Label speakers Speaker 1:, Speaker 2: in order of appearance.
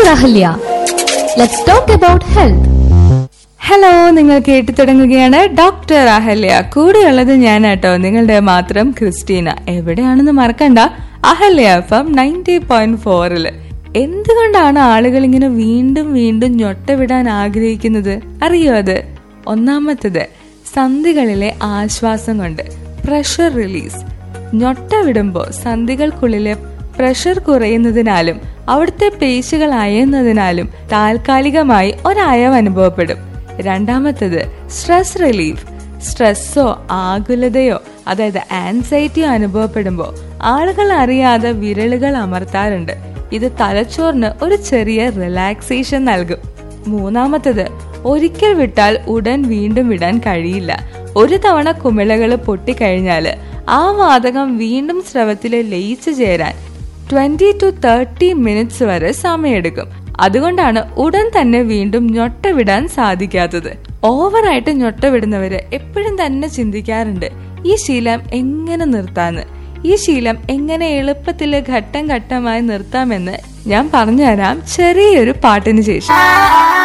Speaker 1: Ahalya let's talk about health
Speaker 2: hello നിങ്ങൾ കേട്ടു തുടങ്ങുകയാണ് ഡോക്ടർ അഹല്യ കൂടെയുള്ളത് ഞാനാട്ടോ നിങ്ങളുടെ മാത്രം ക്രിസ്റ്റീന എവിടെയാണെന്ന് മറക്കണ്ട Ahalya F M ninety point ഫോറില് എന്തുകൊണ്ടാണ് ആളുകൾ ഇങ്ങനെ വീണ്ടും വീണ്ടും ഞൊട്ട വിടാൻ ആഗ്രഹിക്കുന്നത് അറിയോ അത് ഒന്നാമത്തത് സന്ധികളിലെ ആശ്വാസം കൊണ്ട് പ്രഷർ റിലീസ് ഞൊട്ട വിടുമ്പോൾ സന്ധികൾക്കുള്ളിലെ പ്രഷർ കുറയുന്നതിനാലും അവിടുത്തെ പേശികൾ അയയുന്നതിനാലും താൽക്കാലികമായി ഒരയവ് അനുഭവപ്പെടും രണ്ടാമത്തത് സ്ട്രെസ് റിലീഫ് സ്ട്രെസ്സോ ആകുലതയോ അതായത് ആൻസൈറ്റിയോ അനുഭവപ്പെടുമ്പോൾ ആളുകൾ അറിയാതെ വിരലുകൾ അമർത്താറുണ്ട് ഇത് തലച്ചോറിന് ഒരു ചെറിയ റിലാക്സേഷൻ നൽകും മൂന്നാമത്തത് ഒരിക്കൽ വിട്ടാൽ ഉടൻ വീണ്ടും വിടാൻ കഴിയില്ല ഒരു തവണ കുമിളകൾ പൊട്ടിക്കഴിഞ്ഞാൽ ആ വാതകം വീണ്ടും സ്രവത്തിൽ ലയിച്ചു ചേരാൻ ട്വന്റി ടു തേർട്ടി മിനിറ്റ്സ് വരെ സമയമെടുക്കും അതുകൊണ്ടാണ് ഉടൻ തന്നെ വീണ്ടും ഞൊട്ട വിടാൻ സാധിക്കാത്തത് ഓവറായിട്ട് ഞൊട്ട വിടുന്നവര് എപ്പോഴും തന്നെ ചിന്തിക്കാറുണ്ട് ഈ ശീലം എങ്ങനെ നിർത്താന്ന് ഈ ശീലം എങ്ങനെ എളുപ്പത്തിൽ ഘട്ടം ഘട്ടമായി നിർത്താമെന്ന് ഞാൻ പറഞ്ഞുതരാം ചെറിയൊരു പാട്ടിന് ശേഷം